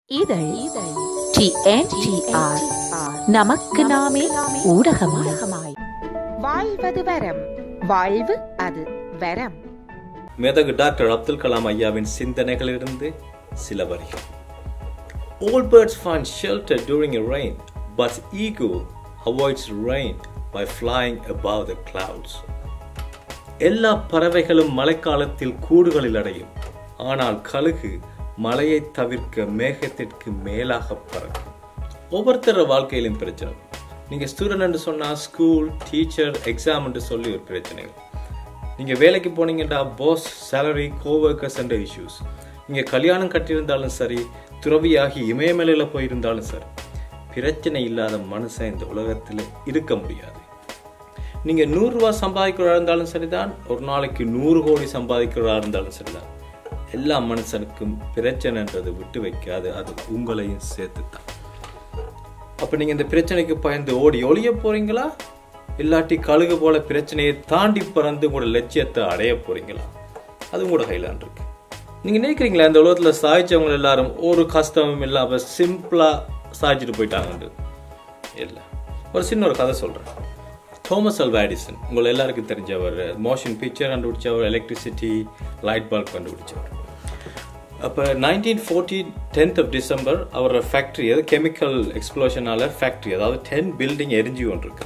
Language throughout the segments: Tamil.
இதழ் டிஎன்டிஆர் நமக்கு நாமே ஊடகமாய் வாழ்வது வரம் வாழ்வு அது வரம் மேதகு டாக்டர் அப்துல் கலாம் ஐயாவின் சிந்தனைகளிலிருந்து சில வரிகள் All birds find shelter during a rain, but eagle avoids rain by flying above the clouds. எல்லா பறவைகளும் மழைக்காலத்தில் கூடுகளில் அடையும் ஆனால் கழுகு மழையை தவிர்க்க மேகத்திற்கு மேலாக பறக்கும் ஒவ்வொருத்தர வாழ்க்கையிலும் பிரச்சனை நீங்க ஸ்டூடெண்ட் சொன்னா ஸ்கூல் டீச்சர் எக்ஸாம் என்று சொல்லி ஒரு பிரச்சனைகள் நீங்க வேலைக்கு போனீங்கன்னா பாஸ் சேலரி கோவர்க்கர்ஸ் என்ற இஷ்யூஸ் நீங்க கல்யாணம் கட்டியிருந்தாலும் சரி துறவியாகி இமயமலையில போயிருந்தாலும் சரி பிரச்சனை இல்லாத மனுஷன் இந்த உலகத்துல இருக்க முடியாது நீங்க நூறு ரூபாய் சம்பாதிக்கிறதா இருந்தாலும் சரிதான் ஒரு நாளைக்கு நூறு கோடி சம்பாதிக்கிறதா இருந்தாலும் சரிதான் எல்லா மனுஷனுக்கும் பிரச்சனைன்றது விட்டு வைக்காது அது உங்களையும் சேர்த்து தான் அப்ப நீங்க இந்த பிரச்சனைக்கு பயந்து ஓடி ஒளிய போறீங்களா இல்லாட்டி கழுகு போல பிரச்சனையை தாண்டி பறந்து உங்களோட லட்சியத்தை அடைய போறீங்களா அது உங்களோட கையிலான் இருக்கு நீங்க நினைக்கிறீங்களா இந்த உலகத்துல சாய்ச்சவங்க எல்லாரும் ஒரு கஷ்டமும் இல்லாம சிம்பிளா சாய்ச்சிட்டு போயிட்டாங்க இல்லை ஒரு சின்ன ஒரு கதை சொல்றேன் தோமஸ் அல்வா எடிசன் உங்களை எல்லாருக்கும் தெரிஞ்சவர் மோஷன் பிக்சர் கண்டுபிடிச்சவர் எலக்ட்ரிசிட்டி லைட் பல்ப் கண்டுபிடிச்சவர் அப்போ nineteen forty tenth of December அவரோட ஃபேக்ட்ரி அது கெமிக்கல் எக்ஸ்ப்ளோஷனால ஃபேக்ட்ரி அதாவது டென் பில்டிங் எரிஞ்சு கொண்டிருக்கு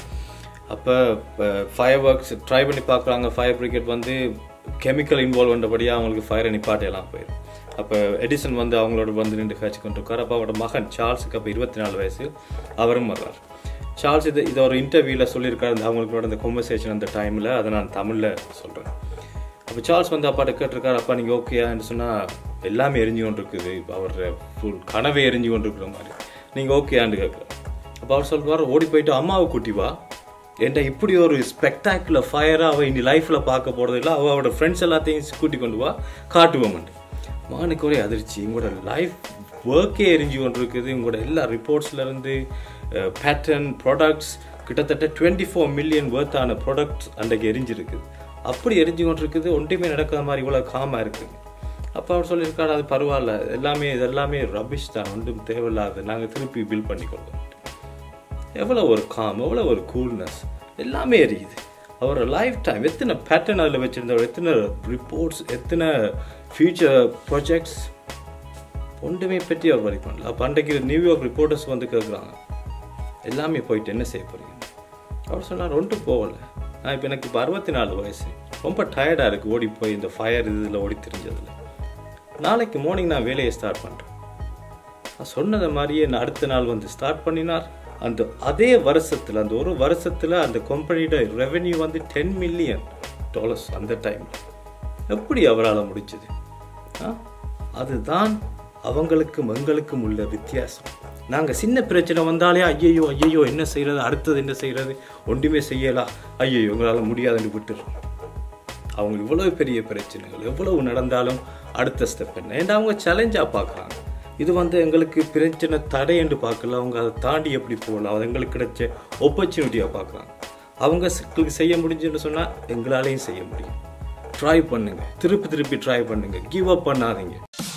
அப்போ ஃபயர் ஒர்க்ஸ் ட்ரை பண்ணி பார்க்குறாங்க ஃபயர் பிரிகேட் வந்து கெமிக்கல் இன்வால்வ் பண்ணுறபடியாக அவங்களுக்கு ஃபயரை நிப்பாட்டையெல்லாம் போயிடும் அப்போ எடிசன் வந்து அவங்களோட வந்து நின்று காய்ச்சி கொண்டிருக்கார் அப்போ அவரோட மகன் சார்ல்ஸுக்கு அப்போ இருபத்தி நாலு வயசு அவரும் வர்றார் சார்ல்ஸ் இது இது ஒரு இன்டர்வியூவில் சொல்லியிருக்காரு அந்த அவங்களோட அந்த கான்வர்சேஷன் அந்த டைமில் அதை நான் தமிழில் சொல்கிறேன் அப்போ சார்ல்ஸ் வந்து அப்பாட்ட கேட்டிருக்காரு அப்பா நீங்கள் ஓகேயான்னு சொன்னால் எல்லாமே எரிஞ்சு கொண்டு இருக்குது இப்போ அவர் ஃபுல் கனவே எரிஞ்சு கொண்டு இருக்கிற மாதிரி நீங்கள் ஓகேயான்னு கேட்குறாரு அப்போ அவர் சொல்லுவார் ஓடி போயிட்டு அம்மாவை கூட்டி வா என்கிட்ட இப்படி ஒரு ஸ்பெக்டாக்குலர் ஃபயராக அவள் இனி லைஃப்பில் பார்க்க போகிறது இல்லை அவள் அவரோட ஃப்ரெண்ட்ஸ் எல்லாத்தையும் கூட்டி கொண்டு வா காட்டுவோம் மானுக்கு ஒரே அதிர்ச்சி உங்களோட லைஃப் ஒர்க்கே எரிஞ்சு கொண்டு இருக்குது உங்களோட எல்லா ரிப்போர்ட்ஸ்லேருந்து பேட்டர்ன் ப்ராடக்ட்ஸ் கிட்டத்தட்ட டுவெண்ட்டி ஃபோர் மில்லியன் ஒர்த்தான ப்ராடக்ட்ஸ் அன்றைக்கு எரிஞ்சிருக்குது அப்படி எரிஞ்சு கொண்டு இருக்குது ஒன்றுமே நடக்காத மாதிரி இவ்வளோ காமாக இருக்குது அப்போ அவர் சொல்லியிருக்காரு அது பரவாயில்ல எல்லாமே இது எல்லாமே ரபிஷ் தான் ஒன்றும் தேவையில்லாது நாங்கள் திருப்பி பில் பண்ணிக்கொள்வோம் எவ்வளோ ஒரு காம் எவ்வளோ ஒரு கூல்னஸ் எல்லாமே எரியுது அவரோட லைஃப் டைம் எத்தனை பேட்டர்ன் அதில் வச்சுருந்தவர் எத்தனை ரிப்போர்ட்ஸ் எத்தனை ஃபியூச்சர் ப்ராஜெக்ட்ஸ் ஒன்றுமே பற்றி அவர் வரி பண்ணல அப்போ அன்றைக்கு நியூயார்க் ரிப்போர்ட்டர்ஸ் வந்து கேட்குறாங்க எல்லாமே போயிட்டு என்ன செய்ய போறீங்க அவர் சொன்னார் ஒன்றும் போகலை நான் இப்போ எனக்கு இப்போ அறுபத்தி நாலு வயசு ரொம்ப டயர்டாக இருக்குது ஓடி போய் இந்த ஃபயர் இதில் ஓடி தெரிஞ்சதில் நாளைக்கு மார்னிங் நான் வேலையை ஸ்டார்ட் பண்ணுறேன் நான் சொன்னதை மாதிரியே நான் அடுத்த நாள் வந்து ஸ்டார்ட் பண்ணினார் அந்த அதே வருஷத்தில் அந்த ஒரு வருஷத்தில் அந்த கம்பெனியோட ரெவென்யூ வந்து டென் மில்லியன் டாலர்ஸ் அந்த டைமில் எப்படி அவரால் முடிச்சது அதுதான் அவங்களுக்கும் எங்களுக்கும் உள்ள வித்தியாசம் நாங்கள் சின்ன பிரச்சனை வந்தாலே ஐயையோ ஐயையோ என்ன செய்யறது அடுத்தது என்ன செய்யறது ஒன்றுமே செய்யலாம் ஐயோ எங்களால் முடியாதுன்னு விட்டுறோம் அவங்க இவ்வளோ பெரிய பிரச்சனைகள் எவ்வளவு நடந்தாலும் அடுத்த ஸ்டெப் என்ன ஏன்னா அவங்க சேலஞ்சாக பார்க்குறாங்க இது வந்து எங்களுக்கு பிரச்சனை தடை என்று பார்க்கல அவங்க அதை தாண்டி எப்படி போகலாம் அது எங்களுக்கு கிடைச்ச ஆப்பர்ச்சுனிட்டியாக பார்க்குறாங்க அவங்க செய்ய முடிஞ்சுன்னு சொன்னால் எங்களாலையும் செய்ய முடியும் ட்ரை பண்ணுங்க திருப்பி திருப்பி ட்ரை பண்ணுங்க கிவ் அப் பண்ணாதீங்க